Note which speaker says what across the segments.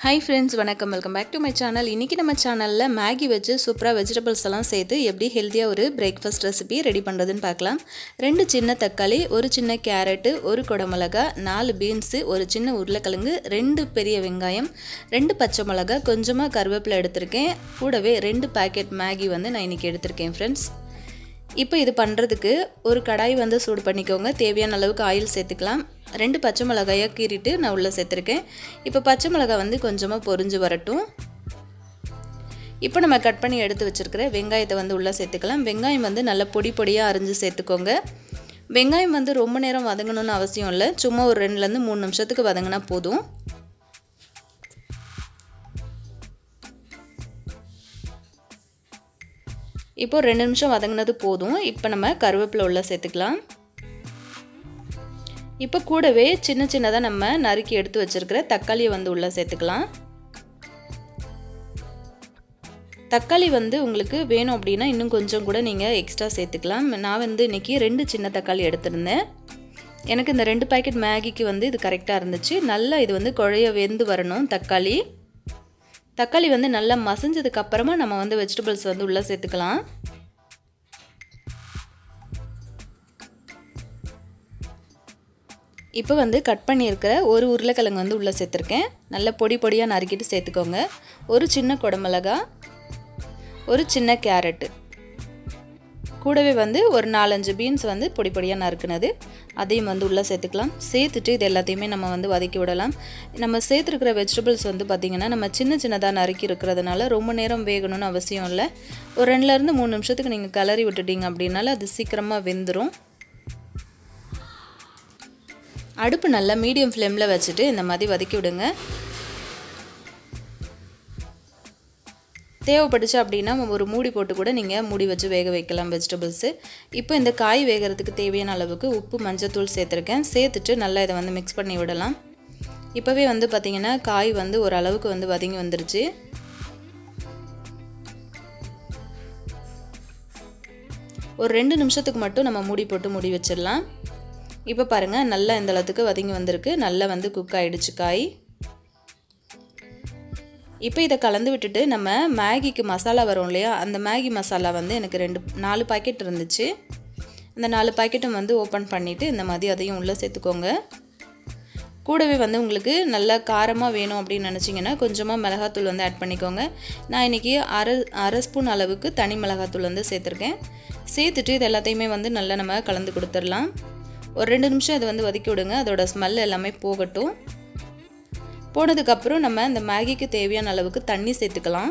Speaker 1: hi friends வணக்கம் welcome back to my channel இன்றைக்கி நம்ம சேனலில் மேகி வச்சு சூப்பராக வெஜிடபிள்ஸ் எல்லாம் சேர்த்து எப்படி ஹெல்த்தியாக ஒரு பிரேக்ஃபாஸ்ட் ரெசிபி ரெடி பண்ணுறதுன்னு பார்க்கலாம் ரெண்டு சின்ன தக்காளி ஒரு சின்ன கேரட்டு ஒரு குடமிளகா நாலு பீன்ஸு ஒரு சின்ன உருளைக்கிழங்கு ரெண்டு பெரிய வெங்காயம் ரெண்டு பச்சை மிளகா கொஞ்சமாக கருவேப்பிலை எடுத்திருக்கேன் கூடவே ரெண்டு பேக்கெட் மேகி வந்து நான் இன்றைக்கி எடுத்திருக்கேன் ஃப்ரெண்ட்ஸ் இப்போ இது பண்ணுறதுக்கு ஒரு கடாய் வந்து சூடு பண்ணிக்கோங்க தேவையான அளவுக்கு ஆயில் சேர்த்துக்கலாம் ரெண்டு பச்சை மிளகாயாக கீறிட்டு நான் உள்ளே சேர்த்துருக்கேன் இப்போ பச்சை மிளகாய் வந்து கொஞ்சமாக பொரிஞ்சு வரட்டும் இப்போ நம்ம கட் பண்ணி எடுத்து வச்சுருக்கிற வெங்காயத்தை வந்து உள்ளே சேர்த்துக்கலாம் வெங்காயம் வந்து நல்லா பொடி பொடியாக அரிஞ்சு சேர்த்துக்கோங்க வெங்காயம் வந்து ரொம்ப நேரம் வதங்கணும்னு அவசியம் இல்லை சும்மா ஒரு ரெண்டுலேருந்து மூணு நிமிஷத்துக்கு வதங்கினா போதும் இப்போ ரெண்டு நிமிஷம் வதங்கினது போதும் இப்போ நம்ம கருவேப்பிலை உள்ள சேர்த்துக்கலாம் இப்போ கூடவே சின்ன சின்னதாக நம்ம நறுக்கி எடுத்து வச்சுருக்கிற தக்காளியை வந்து உள்ளே சேர்த்துக்கலாம் தக்காளி வந்து உங்களுக்கு வேணும் அப்படின்னா இன்னும் கொஞ்சம் கூட நீங்கள் எக்ஸ்ட்ரா சேர்த்துக்கலாம் நான் வந்து இன்றைக்கி ரெண்டு சின்ன தக்காளி எடுத்திருந்தேன் எனக்கு இந்த ரெண்டு பேக்கெட் மேகிக்கு வந்து இது கரெக்டாக இருந்துச்சு நல்லா இது வந்து குழைய வெந்து வரணும் தக்காளி தக்காளி வந்து நல்லா மசிஞ்சதுக்கு அப்புறமா நம்ம வந்து வெஜிடபிள்ஸ் வந்து உள்ளே சேர்த்துக்கலாம் இப்போ வந்து கட் பண்ணியிருக்கிற ஒரு உருளைக்கிழங்கு வந்து உள்ளே சேர்த்துருக்கேன் நல்ல பொடி பொடியாக நறுக்கிட்டு சேர்த்துக்கோங்க ஒரு சின்ன குடமிளகா ஒரு சின்ன கேரட்டு கூடவே வந்து ஒரு நாலஞ்சு பீன்ஸ் வந்து பொடி பொடியாக நறுக்குனது அதையும் வந்து உள்ளே சேர்த்துக்கலாம் சேர்த்துட்டு இது எல்லாத்தையுமே நம்ம வந்து வதக்கி விடலாம் நம்ம சேர்த்துருக்கிற வெஜிடபிள்ஸ் வந்து பார்த்திங்கன்னா நம்ம சின்ன சின்னதாக நறுக்கி இருக்கிறதுனால ரொம்ப நேரம் வேகணும்னு அவசியம் இல்லை ஒரு ரெண்டுலேருந்து மூணு நிமிஷத்துக்கு நீங்கள் கலரி விட்டுட்டீங்க அப்படின்னால அது சீக்கிரமாக வெந்துடும் அடுப்பு நல்லா மீடியம் ஃப்ளேமில் வச்சுட்டு இந்த மாதிரி வதக்கி விடுங்க தேவைப்பட்டுச்சு அப்படின்னா ஒரு மூடி போட்டு கூட நீங்கள் மூடி வச்சு வேக வைக்கலாம் வெஜிடபிள்ஸு இப்போ இந்த காய் வேகிறதுக்கு தேவையான அளவுக்கு உப்பு மஞ்சத்தூள் சேர்த்துருக்கேன் சேர்த்துட்டு நல்லா இதை வந்து மிக்ஸ் பண்ணி விடலாம் இப்போவே வந்து பார்த்திங்கன்னா காய் வந்து ஒரு அளவுக்கு வந்து வதங்கி வந்துருச்சு ஒரு ரெண்டு நிமிஷத்துக்கு மட்டும் நம்ம மூடி போட்டு மூடி வச்சிடலாம் இப்போ பாருங்கள் நல்லா இந்த அளவுக்கு வதங்கி வந்திருக்கு நல்லா வந்து குக் ஆகிடுச்சு காய் இப்போ இதை கலந்து விட்டுட்டு நம்ம மேகிக்கு மசாலா வரும் இல்லையா அந்த மேகி மசாலா வந்து எனக்கு ரெண்டு நாலு பாக்கெட் இருந்துச்சு அந்த நாலு பாக்கெட்டும் வந்து ஓப்பன் பண்ணிவிட்டு இந்த மாதிரி அதையும் உள்ளே சேர்த்துக்கோங்க கூடவே வந்து உங்களுக்கு நல்லா காரமாக வேணும் அப்படின்னு நினச்சிங்கன்னா கொஞ்சமாக மிளகாத்தூள் வந்து ஆட் பண்ணிக்கோங்க நான் இன்றைக்கி அரை அரை ஸ்பூன் அளவுக்கு தனி மிளகாத்தூள் வந்து சேர்த்துருக்கேன் சேர்த்துட்டு இது எல்லாத்தையுமே வந்து நல்லா நம்ம கலந்து கொடுத்துடலாம் ஒரு ரெண்டு நிமிஷம் இதை வந்து வதக்கி விடுங்க அதோட ஸ்மெல் எல்லாமே போகட்டும் போனதுக்கப்புறம் நம்ம இந்த மேகிக்கு தேவையான அளவுக்கு தண்ணி சேர்த்துக்கலாம்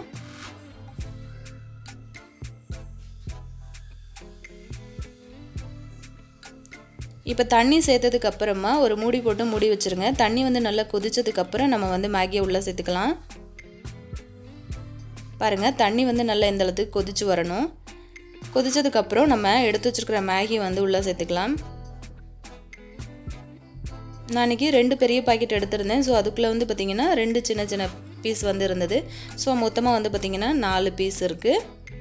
Speaker 1: இப்போ தண்ணி சேர்த்ததுக்கு அப்புறமா ஒரு மூடி போட்டு மூடி வச்சுருங்க தண்ணி வந்து நல்லா கொதிச்சதுக்கப்புறம் நம்ம வந்து மேகியை உள்ளே சேர்த்துக்கலாம் பாருங்கள் தண்ணி வந்து நல்லா இந்த அளவுக்கு கொதிச்சு வரணும் கொதிச்சதுக்கப்புறம் நம்ம எடுத்து வச்சுருக்கிற மேகி வந்து உள்ளே சேர்த்துக்கலாம் நான் இன்றைக்கி ரெண்டு பெரிய பாக்கெட் எடுத்திருந்தேன் ஸோ அதுக்குள்ளே வந்து பார்த்திங்கன்னா ரெண்டு சின்ன சின்ன பீஸ் வந்து இருந்தது ஸோ மொத்தமாக வந்து பார்த்திங்கன்னா நாலு பீஸ் இருக்குது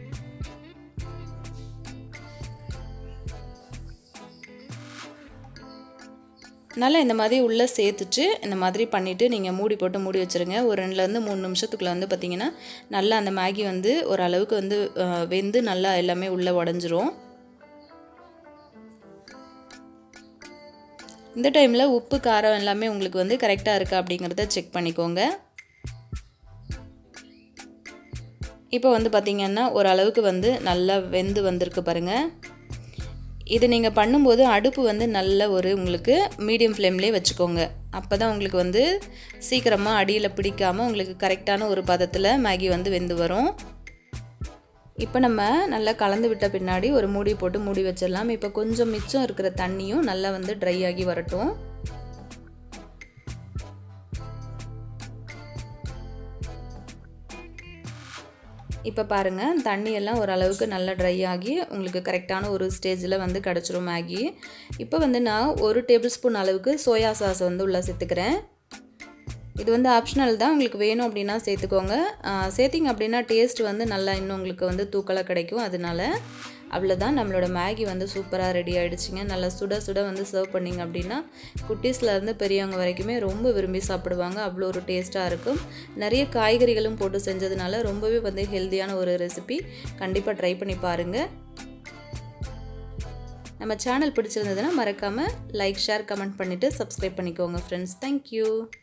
Speaker 1: நல்லா இந்த மாதிரி உள்ளே சேர்த்துட்டு இந்த மாதிரி பண்ணிவிட்டு நீங்கள் மூடி போட்டு மூடி வச்சுருங்க ஒரு ரெண்டுலேருந்து மூணு நிமிஷத்துக்குள்ளே வந்து பார்த்திங்கன்னா நல்லா அந்த மேகி வந்து ஓரளவுக்கு வந்து வெந்து நல்லா எல்லாமே உள்ளே உடஞ்சிரும் இந்த டைமில் உப்பு காரம் எல்லாமே உங்களுக்கு வந்து கரெக்டாக இருக்கா அப்படிங்கிறத செக் பண்ணிக்கோங்க இப்போ வந்து பார்த்திங்கன்னா ஓரளவுக்கு வந்து நல்லா வெந்து வந்திருக்கு பாருங்கள் இது நீங்கள் பண்ணும்போது அடுப்பு வந்து நல்ல ஒரு உங்களுக்கு மீடியம் ஃப்ளேம்லேயே வச்சுக்கோங்க அப்போ தான் உங்களுக்கு வந்து சீக்கிரமாக அடியில் பிடிக்காமல் உங்களுக்கு கரெக்டான ஒரு பதத்தில் மேகி வந்து வெந்து வரும் இப்போ நம்ம நல்லா கலந்து விட்ட பின்னாடி ஒரு மூடி போட்டு மூடி வச்சிடலாம் இப்போ கொஞ்சம் மிச்சம் இருக்கிற தண்ணியும் நல்லா வந்து ட்ரை ஆகி வரட்டும் இப்போ பாருங்கள் தண்ணியெல்லாம் ஓரளவுக்கு நல்லா ட்ரை ஆகி உங்களுக்கு கரெக்டான ஒரு ஸ்டேஜில் வந்து கிடச்சிரும் மேகி இப்போ வந்து நான் ஒரு டேபிள் ஸ்பூன் அளவுக்கு சோயா சாஸ் வந்து உள்ளே சேர்த்துக்கிறேன் இது வந்து ஆப்ஷனல் தான் உங்களுக்கு வேணும் அப்படின்னா சேர்த்துக்கோங்க சேர்த்திங்க அப்படின்னா டேஸ்ட் வந்து நல்லா இன்னும் உங்களுக்கு வந்து தூக்கலாக கிடைக்கும் அதனால அவ்வளோதான் நம்மளோட மேகி வந்து சூப்பராக ரெடி ஆகிடுச்சிங்க நல்லா சுட சுட வந்து சர்வ் பண்ணிங்க அப்படின்னா குட்டீஸ்லேருந்து பெரியவங்க வரைக்குமே ரொம்ப விரும்பி சாப்பிடுவாங்க அவ்வளோ ஒரு டேஸ்ட்டாக இருக்கும் நிறைய காய்கறிகளும் போட்டு செஞ்சதுனால ரொம்பவே வந்து ஹெல்த்தியான ஒரு ரெசிபி கண்டிப்பாக ட்ரை பண்ணி பாருங்கள் நம்ம சேனல் பிடிச்சிருந்ததுன்னா மறக்காமல் லைக் ஷேர் கமெண்ட் பண்ணிவிட்டு சப்ஸ்கிரைப் பண்ணிக்கோங்க ஃப்ரெண்ட்ஸ் தேங்க்யூ